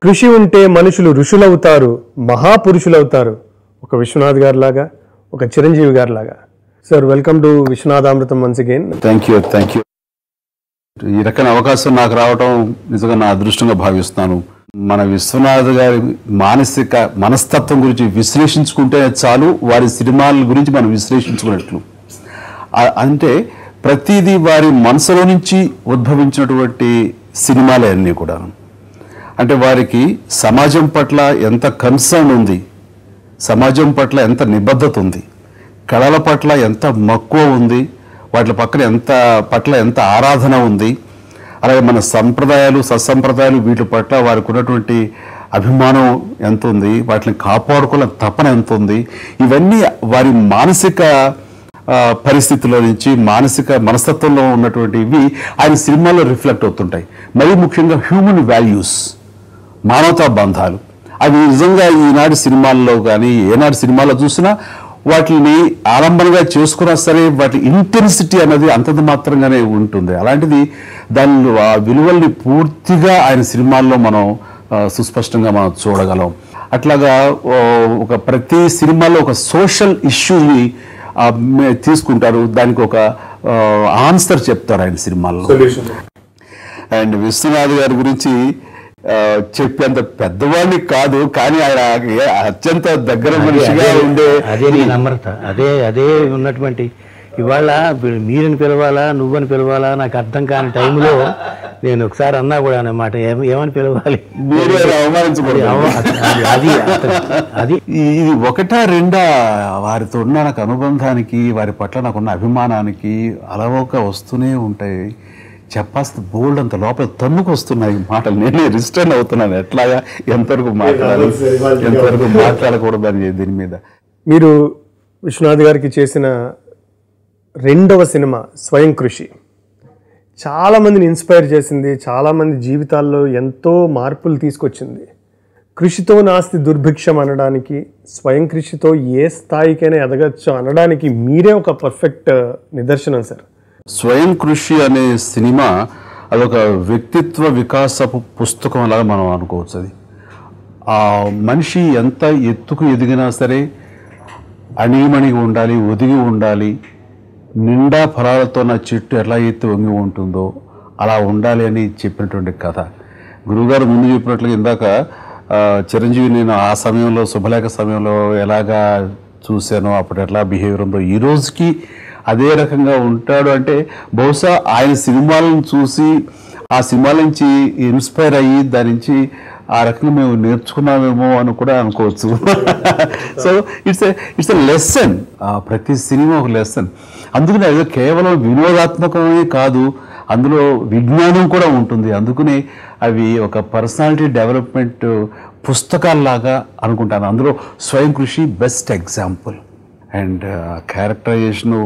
కృషి ఉంటే మనుషులు ఋషులవుతారు మహాపురుషులవుతారు ఒక విశ్వనాథ్ గారిలాగా ఒక చిరంజీవి గారిలాగా సార్ వెల్కమ్ టు విశ్వనాథామృతం once again thank you thank you ఈ రకమైన అవకాశం నాకు రావడం నిజంగా నా అదృష్టంగా భావిస్తున్నాను మన విశ్వనాథ్ గారి మానసిక మనస్తత్వం గురించి విశ్లేషించుకుంటే చాలు వారి సినిమాల గురించి మనం విశ్లేషించుకున్నట్లు ఆ- అంటే ప్రతిదీ వారి మనసులో నుంచి ఉద్భవించినటువంటి సినిమాలే అన్నీ కూడా అంటే వారికి సమాజం పట్ల ఎంత కన్సర్న్ ఉంది సమాజం పట్ల ఎంత నిబద్ధత ఉంది కళల పట్ల ఎంత మక్కువ ఉంది వాటి పక్కన ఎంత పట్ల ఎంత ఆరాధన ఉంది అలాగే మన సంప్రదాయాలు సత్సంప్రదాయాలు వీటి పట్ల వారికి ఉన్నటువంటి అభిమానం ఎంత ఉంది వాటిని కాపాడుకోవాలని తపన ఎంత ఉంది ఇవన్నీ వారి మానసిక ఆ, పరిస్థితుల్లో నుంచి మానసిక మనస్తత్వంలో ఉన్నటువంటి ఇవి ఆయన సినిమాల్లో రిఫ్లెక్ట్ అవుతుంటాయి మరీ ముఖ్యంగా హ్యూమన్ వాల్యూస్ మానవతా బంధాలు అవి నిజంగా ఈనాటి సినిమాల్లో కానీ ఏనాటి సినిమాల్లో చూసినా వాటిని ఆలంబనగా చేసుకున్నా సరే వాటి ఇంటెన్సిటీ అనేది అంతంత మాత్రంగానే ఉంటుంది అలాంటిది దాని ఆ విలువల్ని పూర్తిగా ఆయన సినిమాల్లో మనం ఆ, సుస్పష్టంగా మనం చూడగలం అట్లాగా ఓ, ఒక ప్రతి సినిమాలో ఒక సోషల్ ఇష్యూని తీసుకుంటారు దానికి ఒక ఆన్సర్ చెప్తారు ఆయన సినిమాల్లో అండ్ విశ్వనాథ్ గారి గురించి ఆ, చెప్పేంత పెద్దవాడిని కాదు కానీ ఆయన ఏ- అత్యంత దగ్గర మనిషిగా అదే- ఉండే అదే నీ నమ్రత అదే అదే ఉన్నటువంటి ఇవాళ వీ- మీరని పిలవాలా నువ్వని పిలవాలా నాకు అర్థం కాని టైంలో నేను ఒకసారి అన్నా కూడా అన్నమాట ఏమ- ఏమని పిలవాలి మీరే అవమానించకూడదు అవ- అది- అది అతను- అది ఈ- ఇది ఒకటా రెండా వారితో ఉన్న నాకు అనుబంధానికి వారి పట్ల నాకున్న అభిమానానికి అలవోక వస్తూనే ఉంటాయి చెప్పాల్సిన బోల్డ్ అంత లోపల తన్నుకు వస్తున్నాయి ఈ మాటలు నేనే రిస్టర్న్ అవుతున్నాను ఎట్లాగా ఎంతవరకు మాట్లాడాలి ఎంతవరకు మాట్లాడకూడదు అని దీని మీద మీరు విశ్వనాథ్ గారికి చేసిన రెండవ సినిమా స్వయం కృషి చాలామందిని ఇన్స్పైర్ చేసింది చాలామంది జీవితాల్లో ఎంతో మార్పులు తీసుకొచ్చింది కృషితో నాస్తి దుర్భిక్షం అనడానికి స్వయం కృషితో ఏ స్థాయికైనా ఎదగచ్చు అనడానికి మీరే ఒక పర్ఫెక్ట్ నిదర్శనం సార్ స్వయం కృషి అనే సినిమా అదొక వ్యక్తిత్వ వికాసపు పుస్తకం లాగా మనం అనుకోవచ్చు అది ఆ మనిషి ఎంత ఎత్తుకు ఎదిగినా సరే అణిగిమణిగి ఉండాలి ఒదిగి ఉండాలి నిండా ఫలాలతో నా చెట్టు ఎలా ఎత్తి వంగి ఉంటుందో అలా ఉండాలి అని చెప్పినటువంటి కథ గురువుగారు ముందు చెప్పినట్లుగా ఇందాక ఆ, చిరంజీవి నేను ఆ సమయంలో శుభలేఖ సమయంలో ఎలాగా చూశానో అప్పుడు ఎట్లా బిహేవియర్ ఉందో ఈ రోజుకి అదే రకంగా ఉంటాడు అంటే బహుశా ఆయన సినిమాలను చూసి ఆ సినిమాల నుంచి ఇన్స్పైర్ అయ్యి దాని నుంచి ఆ రకంగా మేము నేర్చుకున్నామేమో అని కూడా అనుకోవచ్చు so it's it's a lesson ప్రతి సినిమా ఒక లెసన్ అందుకనే అది కేవలం వినోదాత్మకమే కాదు అందులో విజ్ఞానం కూడా ఉంటుంది అందుకనే అవి ఒక పర్సనాలిటీ డెవలప్మెంట్ పుస్తకాల్లాగా అనుకుంటాను అందులో స్వయం కృషి బెస్ట్ ఎగ్జాంపుల్ అండ్ క్యారెక్టరైజేషను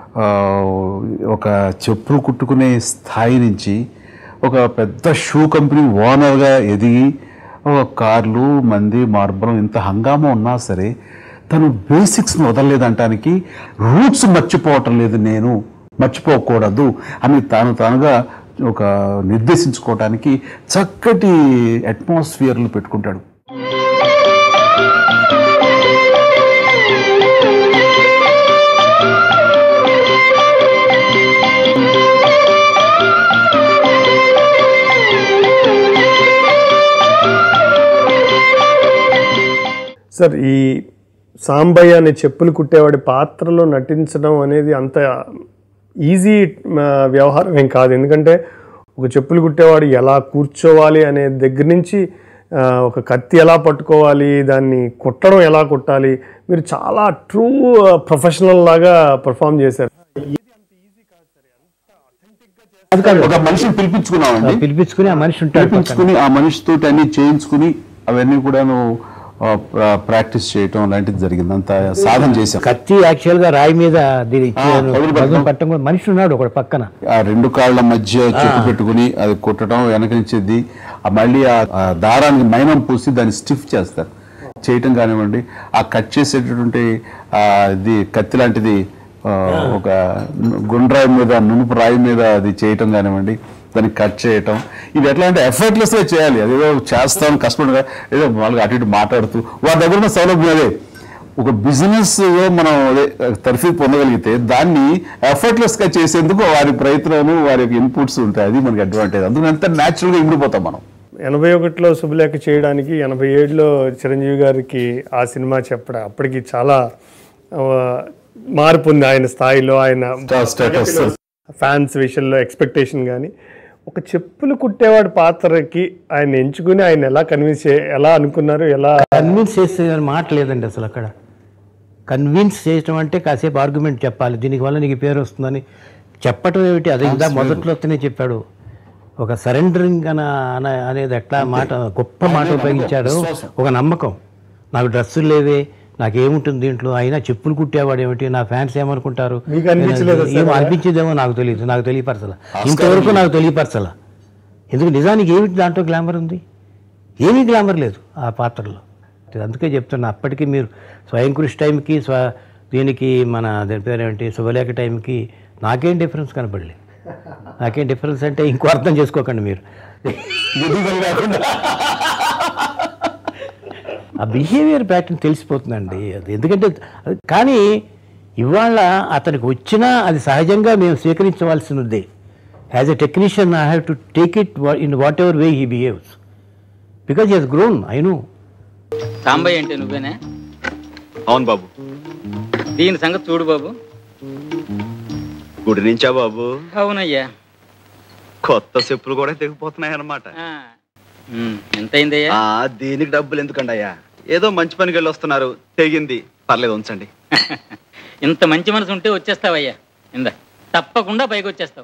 ఒక చెప్పులు కుట్టుకునే స్థాయి నుంచి ఒక పెద్ద షూ కంపెనీ ఓనర్గా ఎదిగి ఒక కార్లు మంది మార్బలం ఇంత హంగామా ఉన్నా సరే తను బేసిక్స్ని వదలలేదంటానికి రూట్స్ మర్చిపోవటం లేదు నేను మర్చిపోకూడదు అని తాను తానుగా ఒక నిర్దేశించుకోవటానికి చక్కటి అట్మాస్ఫియర్లు పెట్టుకుంటాడు సార్ ఈ సాంబయ్య అనే చెప్పులు కుట్టేవాడి పాత్రలో నటించడం అనేది అంత ఈజీ వ్యవహారం ఏం కాదు ఎందుకంటే ఒక చెప్పులు కుట్టేవాడు ఎలా కూర్చోవాలి అనే దగ్గర నుంచి ఆ, ఒక కత్తి ఎలా పట్టుకోవాలి దాన్ని కుట్టడం ఎలా కుట్టాలి మీరు చాలా ట్రూ ప్రొఫెషనల్ లాగా పర్ఫామ్ చేశారు అది కాదు ఒక మనిషిని పిలిపించుకున్నామండి పిలిపించుకుని ఆ మనిషి ఉంటాడు పక్కన. పిలిపించుకుని ఆ మనిషితో అన్ని చేయించుకుని అవన్నీ కూడాను ఆ, ప్రా- ప్రాక్టీస్ చేయటం లాంటిది జరిగింది అంత సాధన చేశాం కత్తి యాక్చువల్ గా రాయి మీద దీని ఇచ్చాను. పదులు పదులు పట్టం కూడా మనిషి ఉన్నాడు ఒకడు పక్కన ఆ రెండు కాళ్ళ మధ్య చెట్టు పెట్టుకుని అది కుట్టడం వెనక నుంచిది ఆ మళ్ళీ ఆ ఆ దారానికి మైనం పూసి దాన్ని స్టిఫ్ చేస్తారు చేయటం కానివ్వండి ఆ కట్ చేసేటటువంటి ఆ ఇది కత్తి లాంటిది ఆ, ఒక గుండ్రాయి మీద నునుపు రాయి మీద అది చేయటం కానివ్వండి దాన్ని కట్ చేయటం ఇవి ఎట్లా అంటే ఎఫర్ట్లెస్ గా చేయాలి అదేదో చేస్తాం కష్టపడగా ఏదో వాళ్ళకి అటు ఇటు మాట్లాడుతూ వారి దగ్గర ఉన్న సౌలభ్యం అదే ఒక బిజినెస్ మనం అదే తర్ఫీ పొందగలిగితే దాన్ని ఎఫర్ట్లెస్ గా చేసేందుకు వారి ప్రయత్నాలు వారి యొక్క ఇన్పుట్స్ ఉంటాయి అది మనకి అడ్వాంటేజ్ అందుకని అంత న్యాచురల్ గా ఇమిడిపోతాం మనం ఎనభై ఒకటిలో శుభలేఖ చేయడానికి ఎనభై ఏడులో చిరంజీవి గారికి ఆ సినిమా చెప్పడం అప్పటికి చాలా ఆ, మార్పు ఉంది ఆయన స్థాయిలో ఆయన స్టేటస్ ఫ్యాన్స్ విషయంలో ఎక్స్పెక్టేషన్ కానీ ఒక చెప్పులు కుట్టేవాడి పాత్రకి ఆయన ఎంచుకుని ఆయన ఎలా కన్విన్స్ చే ఎలా అనుకున్నారు ఎలా కన్విన్స్ చేసే మాట లేదండి అసలు అక్కడ కన్విన్స్ చేయటం అంటే కాసేపు ఆర్గ్యుమెంట్ చెప్పాలి దీనివల్ల నీకు పేరు వస్తుందని చెప్పటం ఏమిటి అది ఇందా మొదట్లో వస్తేనే చెప్పాడు ఒక సరెండరింగ్ అన అన- అనేది ఎట్లా మాట గొప్ప మాట ఉపయోగించాడు ఒక నమ్మకం నాకు డ్రెస్సులు లేవే నాకేముంటుంది దీంట్లో అయినా చెప్పులు కుట్టేవాడు ఏమిటి నా ఫ్యాన్స్ ఏమనుకుంటారు మీకు అనిపించలేదా సార్? ఏమో అనిపించేదేమో నాకు తెలియదు నాకు తెలియపరచల ఇంతవరకు నాకు తెలియపరచల ఎందుకు నిజానికి ఏమిటి దాంట్లో గ్లామర్ ఉంది ఏమీ గ్లామర్ లేదు ఆ పాత్రలో అందుకే చెప్తున్నా అప్పటికి మీరు స్వయం కృషి టైంకి స్వ దీనికి మన దాని పేరేంటి శుభలేఖ టైంకి నాకేం డిఫరెన్స్ కనపడలేదు నాకేం డిఫరెన్స్ అంటే ఇంకో అర్థం చేసుకోకండి మీరు ఆ బిహేవియర్ ప్యాటర్న్ తెలిసిపోతుందండి అది ఎందుకంటే అది కానీ ఇవాళ అతనికి వచ్చినా అది సహజంగా మేము స్వీకరించవలసినదే as a technician I have to take it in whatever way he behaves because he's grown I know Sambaiah అంటే నువ్వేనా అవును బాబు దీని సంగతి చూడు బాబు గుడి నుంచా బాబు అవునయ్యా కొత్త చెప్పులు కూడా తెగిపోతున్నాయి అనమాట ఆ. ఉమ్, ఎంతైందయ్యా ఆ దీనికి డబ్బులు ఎందుకండి అయ్యా ఏదో మంచి పనికి వెళ్ళి వస్తున్నారు తెగింది పర్లేదు ఉంచండి ఇంత మంచి మనసు ఉంటే వచ్చేస్తావయ్యా ఇందా తప్పకుండా పైకి వచ్చేస్తావు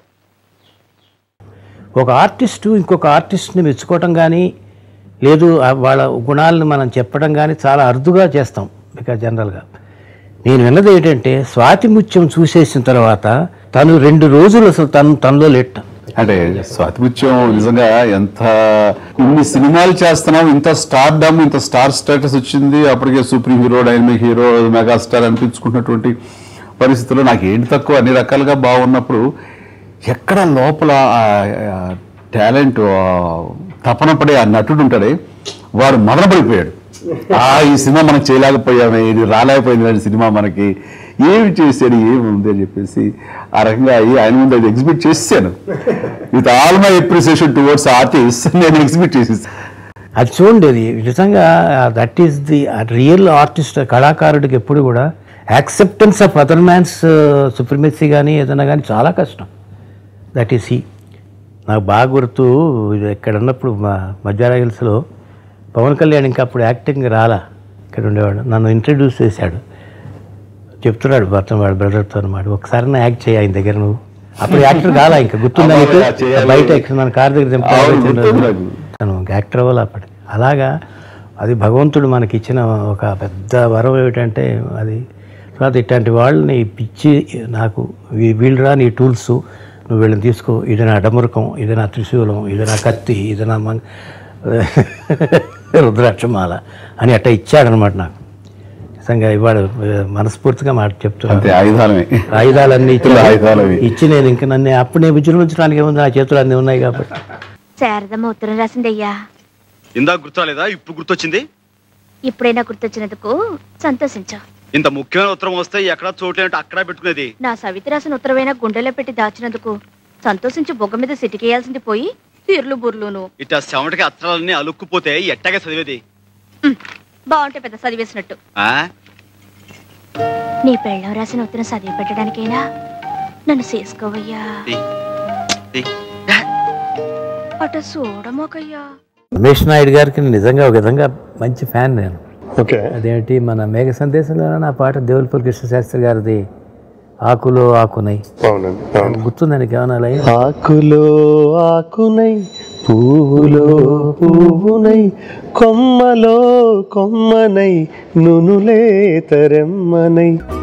ఒక ఆర్టిస్టు ఇంకొక ఆర్టిస్ట్ని మెచ్చుకోవటం కానీ లేదు ఆ వాళ్ళ గుణాలను మనం చెప్పడం కానీ చాలా అరుదుగా చేస్తాం బికాజ్ జనరల్గా నేను విన్నది ఏంటంటే స్వాతి ముత్యం చూసేసిన తర్వాత తను రెండు రోజులు అసలు తను తనలో లెట్ట అంటే స్వాతిపుత్యం నిజంగా ఎంత ఇన్ని సినిమాలు చేస్తున్నాం ఇంత స్టార్ డమ్ ఇంత స్టార్ స్టేటస్ వచ్చింది అప్పటికే super hero dynamic hero megastar అనిపించుకున్నటువంటి పరిస్థితుల్లో నాకు ఏంటి తక్కువ అన్ని రకాలుగా బాగున్నప్పుడు ఎక్కడ లోపల టాలెంట్ తపన పడే ఆ నటుడు ఉంటాడే వాడు మదన పడిపోయాడు ఆ ఈ సినిమా మనం చేయలేకపోయామే ఇది రాలేకపోయింది ఇలాంటి సినిమా మనకి ఏమి చేశాడు ఏమి ఉంది అని చెప్పేసి ఆ రకంగా అయ్యి ఆయన ముందు అది ఎగ్జిబిట్ చేసాను with all my appreciation towards artist నేను ఎగ్జిబిట్ చేసేసాను అది చూడండి అది నిజంగా that is the real artist కళాకారుడికి ఎప్పుడు కూడా acceptance of other man's supremacy కానీ ఏదైనా కానీ చాలా కష్టం దట్ ఈస్ హీ నాకు బాగా గుర్తు ఇది ఇక్కడ ఉన్నప్పుడు మా మధ్యాహ్న హిల్స్లో పవన్ కళ్యాణ్ ఇంకా అప్పుడు యాక్టింగ్ రాలా ఇక్కడ ఉండేవాడు నన్ను ఇంట్రడ్యూస్ చేశాడు చెప్తున్నాడు భర్త వాడు బ్రదర్తో అనమాట ఒకసారి నా యాక్ట్ చేయి ఆయన దగ్గర నువ్వు అప్పుడు యాక్టర్ కాలా ఇంకా గుర్తుందా నీకు అవును, చేయాలి. బయట ఎక్కడ మన కార్ దగ్గర అవును, దింపాడు. గుర్తుంది నాకు. తను యాక్టర్ అవ్వాలి అప్పటికి అలాగా అది భగవంతుడు మనకి ఇచ్చిన ఒక పెద్ద వరం ఏమిటంటే అది తర్వాత ఇట్లాంటి వాళ్ళని పిచ్చి నాకు వీ- వీళ్ళరా నీ టూల్స్ నువ్వు వీళ్ళని తీసుకో ఇది నా డమరుకం ఇది నా త్రిశూలం ఇది నా కత్తి ఇది నా మంగ రుద్రాక్షమాల అని అట్లా ఇచ్చాడనమాట నాకు నిజంగా ఇవాడు మనస్ఫూర్తిగా మాట చెప్తున్నాను అంతే ఆయుధాలమే ఆయుధాలన్నీ ఇచ్చి ఆయుధాలవి. ఇచ్చి నేను ఇంకా నన్ను అప్పుడు నేను విజృంభించడానికి ఏముంది నా చేతులు అన్నీ ఉన్నాయి కాబట్టి శారదమ్మ ఉత్తరం రాసిందయ్యా ఇందాక గుర్తురాలేదా ఇప్పుడు గుర్తొచ్చింది ఇప్పుడైనా గుర్తొచ్చినందుకు సంతోషించు ఇంత ముఖ్యమైన ఉత్తరం వస్తే ఎక్కడ చోట్లేంటే అక్కడ పెట్టుకునేది నా సవితి రాసిన ఉత్తరమైనా గుండెలో పెట్టి దాచినందుకు సంతోషించి బొగ్గ మీద సిటికేయాల్సింది పోయి తీర్లు బుర్లును ఇట్లా చెమటకి అత్తరాలన్నీ అలుక్కుపోతే ఎట్టాగే చదివేది ఉమ్, బాగుంటే పెద్ద చదివేసినట్టు ఆ నీ పెళ్ళం రాసిన ఉత్తరం చదివి పెట్టడానికైనా నన్ను చేసుకోవయ్యా తీ. తీ. అట చూడమోకయ్యా రమేష్ నాయుడు గారికి నిజంగా ఒక విధంగా మంచి ఫ్యాన్ నేను ఓకే అదేంటి మన మేఘ సందేశంలో నా పాట దేవులపూర్ కృష్ణశాస్త్రి గారిది ఆకులో ఆకునై అవునండి అవును గుర్తుందానికి ఏమన్నా లైన్? ఆకులో ఆకునై పువ్వులో పువ్వునై కొమ్మలో కొమ్మనై నునులే తరెమ్మనై